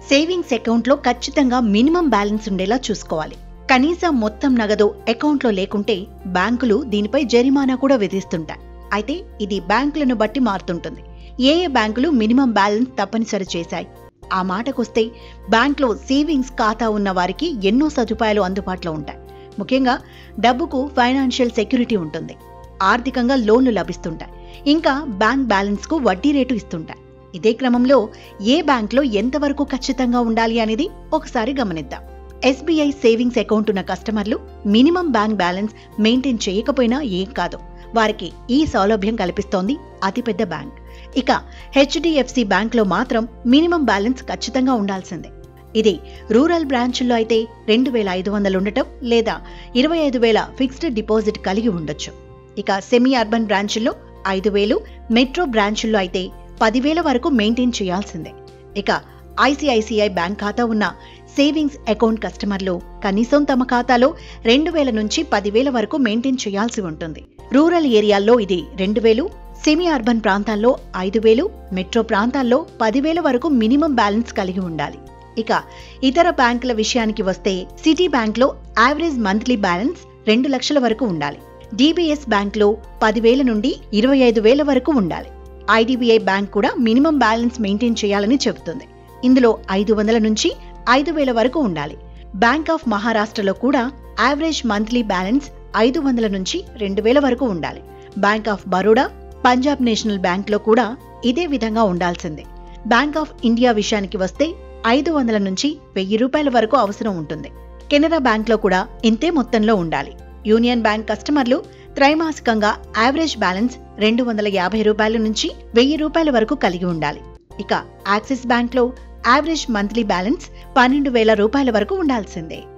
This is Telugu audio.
సేవింగ్స్ అకౌంట్లో ఖచ్చితంగా మినిమం బ్యాలెన్స్ ఉండేలా చూసుకోవాలి కనీసం మొత్తం నగదు అకౌంట్లో లేకుంటే బ్యాంకులు దీనిపై జరిమానా కూడా విధిస్తుంటాయి అయితే ఇది బ్యాంకులను బట్టి మారుతుంటుంది ఏ ఏ బ్యాంకులు మినిమం బ్యాలెన్స్ తప్పనిసరి చేశాయి ఆ మాటకొస్తే బ్యాంక్లో సేవింగ్స్ ఖాతా ఉన్న వారికి ఎన్నో సదుపాయాలు అందుబాటులో ఉంటాయి ముఖ్యంగా డబ్బుకు ఫైనాన్షియల్ సెక్యూరిటీ ఉంటుంది ఆర్థికంగా లోన్లు లభిస్తుంటాయి ఇంకా బ్యాంక్ బ్యాలెన్స్కు వడ్డీ రేటు ఇస్తుంటాయి ఇదే క్రమంలో ఏ బ్యాంక్లో ఎంతవరకు ఖచ్చితంగా ఉండాలి అనేది ఒకసారి గమనిద్దాం ఎస్బీఐ సేవింగ్స్ అకౌంట్ ఉన్న కస్టమర్లు మినిమం బ్యాంక్ బ్యాలెన్స్ మెయింటైన్ చేయకపోయినా ఏం కాదు వారికి ఈ సౌలభ్యం కల్పిస్తోంది అతిపెద్ద బ్యాంక్ ఇక హెచ్డిఎఫ్సి బ్యాంక్లో మాత్రం మినిమం బ్యాలెన్స్ ఖచ్చితంగా ఉండాల్సిందే ఇది రూరల్ బ్రాంచుల్లో అయితే రెండు వేల ఐదు వందలు ఉండటం లేదా ఇరవై ఐదు వేల ఫిక్స్డ్ డిపాజిట్ కలిగి ఉండొచ్చు ఇక సెమీ అర్బన్ బ్రాంచుల్లో ఐదు వేలు మెట్రో బ్రాంచుల్లో అయితే పదివేల వరకు మెయింటైన్ చేయాల్సిందే ఇక ఐసిఐసిఐ బ్యాంక్ ఖాతా ఉన్న సేవింగ్స్ అకౌంట్ కస్టమర్లు కనీసం తమ ఖాతాలో రెండు వేల నుంచి పదివేల వరకు మెయింటైన్ చేయాల్సి ఉంటుంది రూరల్ ఏరియాల్లో ఇది రెండు వేలు సెమీ అర్బన్ ప్రాంతాల్లో ఐదు వేలు మెట్రో ప్రాంతాల్లో పదివేల వరకు మినిమం బ్యాలెన్స్ కలిగి ఉండాలి ఇక ఇతర బ్యాంకుల విషయానికి వస్తే సిటీ బ్యాంక్లో యావరేజ్ మంత్లీ బ్యాలెన్స్ రెండు లక్షల వరకు ఉండాలి డిబిఎస్ బ్యాంక్లో పదివేల నుండి ఇరవై ఐదు వేల వరకు ఉండాలి ఐడిబిఐ బ్యాంక్ కూడా మినిమం బ్యాలెన్స్ మెయింటైన్ చేయాలని చెబుతుంది ఇందులో ఐదు వందల నుంచి ఐదు వేల వరకు ఉండాలి బ్యాంక్ ఆఫ్ మహారాష్ట్రలో కూడా యావరేజ్ మంత్లీ బ్యాలెన్స్ ఐదు వందల నుంచి రెండు వేల వరకు ఉండాలి bank of Baroda Punjab national బ్యాంక్లో కూడా ఇదే విధంగా ఉండాల్సిందే బ్యాంక్ ఆఫ్ ఇండియా విషయానికి వస్తే ఐదు వందల నుంచి వెయ్యి రూపాయల వరకు అవసరం ఉంటుంది కెనరా బ్యాంక్లో కూడా ఇంతే మొత్తంలో ఉండాలి యూనియన్ బ్యాంక్ కస్టమర్లు త్రైమాసికంగా యావరేజ్ బ్యాలెన్స్ రెండు వందల యాభై రూపాయల నుంచి వెయ్యి రూపాయల వరకు కలిగి ఉండాలి ఇక యాక్సిస్ బ్యాంక్లో యావరేజ్ మంత్లీ బ్యాలెన్స్ పన్నెండు వేల రూపాయల వరకు ఉండాల్సిందే